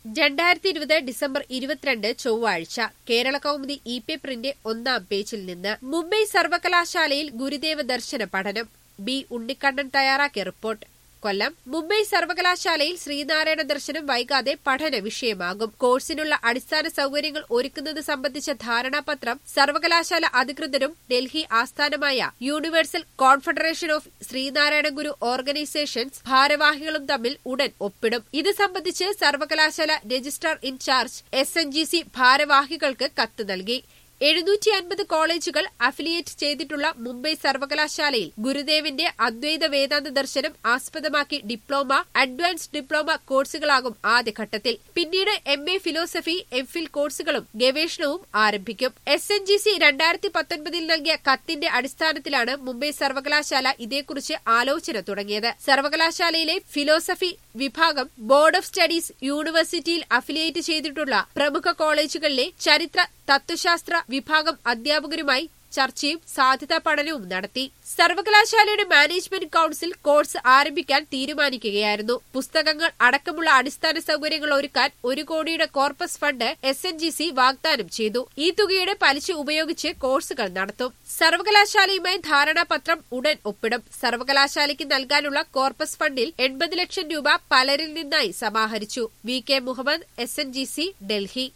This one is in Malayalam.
രണ്ടായിരത്തി ഇരുപത് ഡിസംബർ ഇരുപത്തിരണ്ട് ചൊവ്വാഴ്ച കേരള കൗമുദി ഇ പേപ്പറിന്റെ ഒന്നാം പേജിൽ നിന്ന് മുംബൈ സർവകലാശാലയിൽ ഗുരുദേവ ദർശന പഠനം ബി ഉണ്ണിക്കണ്ണൻ തയ്യാറാക്കിയ റിപ്പോർട്ട് കൊല്ലം മുംബൈ സർവകലാശാലയിൽ ശ്രീനാരായണ ദർശനം വൈകാതെ പഠന വിഷയമാകും കോഴ്സിനുള്ള അടിസ്ഥാന സൌകര്യങ്ങൾ ഒരുക്കുന്നത് സംബന്ധിച്ച ധാരണാപത്രം സർവകലാശാല അധികൃതരും ഡൽഹി ആസ്ഥാനമായ universal confederation of Sreenarayana Guru organisations ഭാരവാഹികളും തമ്മിൽ ഉടൻ ഒപ്പിടും ഇത് സംബന്ധിച്ച് സർവകലാശാല registrar in charge S N G C ഭാരവാഹികൾക്ക് കത്ത് നൽകി എഴുന്നൂറ്റി അൻപത് കോളേജുകൾ അഫിലിയേറ്റ് ചെയ്തിട്ടുള്ള മുംബൈ സർവകലാശാലയിൽ ഗുരുദേവിന്റെ അദ്വൈത വേദാന്ത ദർശനം ആസ്പദമാക്കി ഡിപ്ലോമ അഡ്വാൻസ്ഡ് ഡിപ്ലോമ കോഴ്സുകളാകും ആദ്യഘട്ടത്തിൽ പിന്നീട് M A philosophy M Phil കോഴ്സുകളും ഗവേഷണവും ആരംഭിക്കും എസ് എൻ ജി സി രണ്ടായിരത്തി പത്തൊൻപതിൽ നൽകിയ കത്തിന്റെ അടിസ്ഥാനത്തിലാണ് മുംബൈ സർവകലാശാല ഇതേക്കുറിച്ച് ആലോചന തുടങ്ങിയത് സർവകലാശാലയിലെ ഫിലോസഫി വിഭാഗം ബോർഡ് ഓഫ് സ്റ്റഡീസ് യൂണിവേഴ്സിറ്റിയിൽ അഫിലിയേറ്റ് ചെയ്തിട്ടുള്ള പ്രമുഖ കോളേജുകളിലെ ചരിത്ര തത്വശാസ്ത്ര വിഭാഗം അധ്യാപകരുമായി ചർച്ചയും സാധ്യതാ പഠനവും നടത്തി സർവകലാശാലയുടെ മാനേജ്മെന്റ് കൌൺസിൽ കോഴ്സ് ആരംഭിക്കാൻ തീരുമാനിക്കുകയായിരുന്നു പുസ്തകങ്ങൾ അടക്കമുള്ള അടിസ്ഥാന സൌകര്യങ്ങൾ ഒരുക്കാൻ ഒരു കോടിയുടെ corpus fund S N G C വാഗ്ദാനം ചെയ്തു ഈ തുകയുടെ പലിശ ഉപയോഗിച്ച് കോഴ്സുകൾ നടത്തും സർവകലാശാലയുമായി ധാരണാപത്രം ഉടൻ ഒപ്പിടും സർവകലാശാലയ്ക്ക് നൽകാനുള്ള കോർപ്പസ് ഫണ്ടിൽ എൺപത് ലക്ഷം രൂപ പലരിൽ നിന്നായി സമാഹരിച്ചു V K Muhammad S N G C Delhi